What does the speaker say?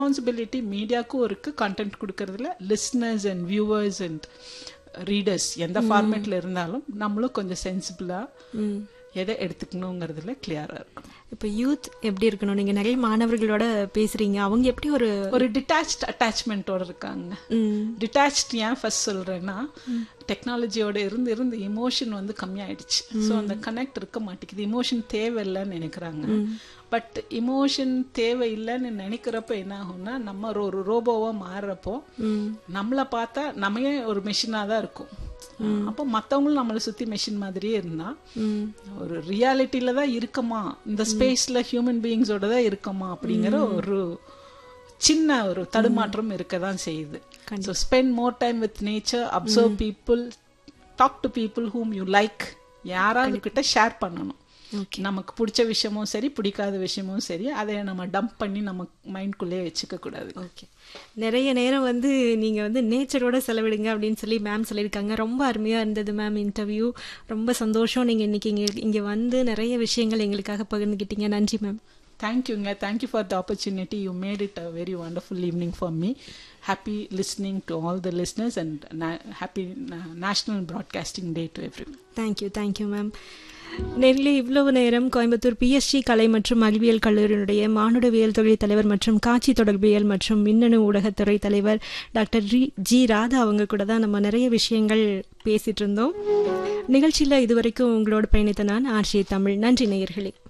responsibility மீடியாவுக்கும் இருக்குது content கொடுக்கறதுல listeners and viewers and readers எந்த ஃபார்மேட்டில் இருந்தாலும் நம்மளும் கொஞ்சம் சென்சிபிளாக எதை எடுத்துக்கணுங்கிறதுல கிளியராக இருக்கணும் இப்போ யூத் எப்படி இருக்கணும் நீங்க நிறைய மாணவர்களோட பேசுறீங்க அவங்க எப்படி ஒரு ஒரு டிட்டாச்ட் அட்டாச்மெண்ட்டோட இருக்காங்க ம், டிட்டாச்ட் ஏன் ஃபர்ஸ்ட் சொல்றேன்னா டெக்னாலஜியோட இருந்து இருந்து இமோஷன் வந்து கம்மியாயிடுச்சு ஸோ அந்த கனெக்ட் இருக்க மாட்டேங்குது இமோஷன் தேவையில்லைன்னு நினைக்கிறாங்க பட் இமோஷன் தேவையில்லைன்னு நினைக்கிறப்ப என்ன ஆகும்னா நம்ம ஒரு- ஒரு ரோபோவா மாறுறப்போ ம், நம்மளை பார்த்தா நம்மயே ஒரு மெஷினாக தான் இருக்கும் அப்போ மற்றவங்களும் நம்மளை சுற்றி மெஷின் மாதிரியே இருந்தா ம், ஒரு ஒரு ரியாலிட்டியில தான் இருக்கமா இந்த ஸ்பேஸ்ல ஹியூமன் பீயிங்ஸோட தான் இருக்கமா அப்படிங்கிற ஒரு சின்ன ஒரு தடுமாற்றம் இருக்க தான் செய்யுது so spend more time with nature observe people talk to people whom you like யாராவது கிட்ட ஷேர் பண்ணணும் நமக்கு பிடிச்ச விஷயமும் சரி பிடிக்காத விஷயமும் சரி அதை நம்ம டம்ப் பண்ணி நம்ம மைண்ட்குள்ளேயே வச்சுக்க கூடாது ஓகே நிறைய நேரம் வந்து நீங்க வந்து நேச்சரோட செலவிடுங்க அப்படின்னு சொல்லி மேம் சொல்லியிருக்காங்க ரொம்ப அருமையா இருந்தது மேம் இன்டர்வியூ ரொம்ப சந்தோஷம் நீங்க இன்னைக்கு இங்க இங்க வந்து நிறைய விஷயங்கள் எங்களுக்காக பகிர்ந்துக்கிட்டீங்க நன்றி மேம் தேங்க்யூங்க thank you for the opportunity you made it a very wonderful evening for me happy listening to all the listeners and happy national broadcasting day to every thank you thank you ma'am Nellai இவ்வளவு நேரம் கோயம்புத்தூர் பிஎஸ்சி கலை மற்றும் அறிவியல் கல்லூரியினுடைய மானுடவியல் தொழில் தலைவர் மற்றும் காட்சி தொடர்பியல் மற்றும் மின்னணு ஊடகத்துறை தலைவர் டாக்டர் ரி ஜி ராதா அவங்க கூட தான் நம்ம நிறைய விஷயங்கள் பேசிட்டு இருந்தோம் நிகழ்ச்சியில் இதுவரைக்கும் உங்களோட பயணித்த நான் ஆர்ஜி தமிழ் நன்றி நேயர்களே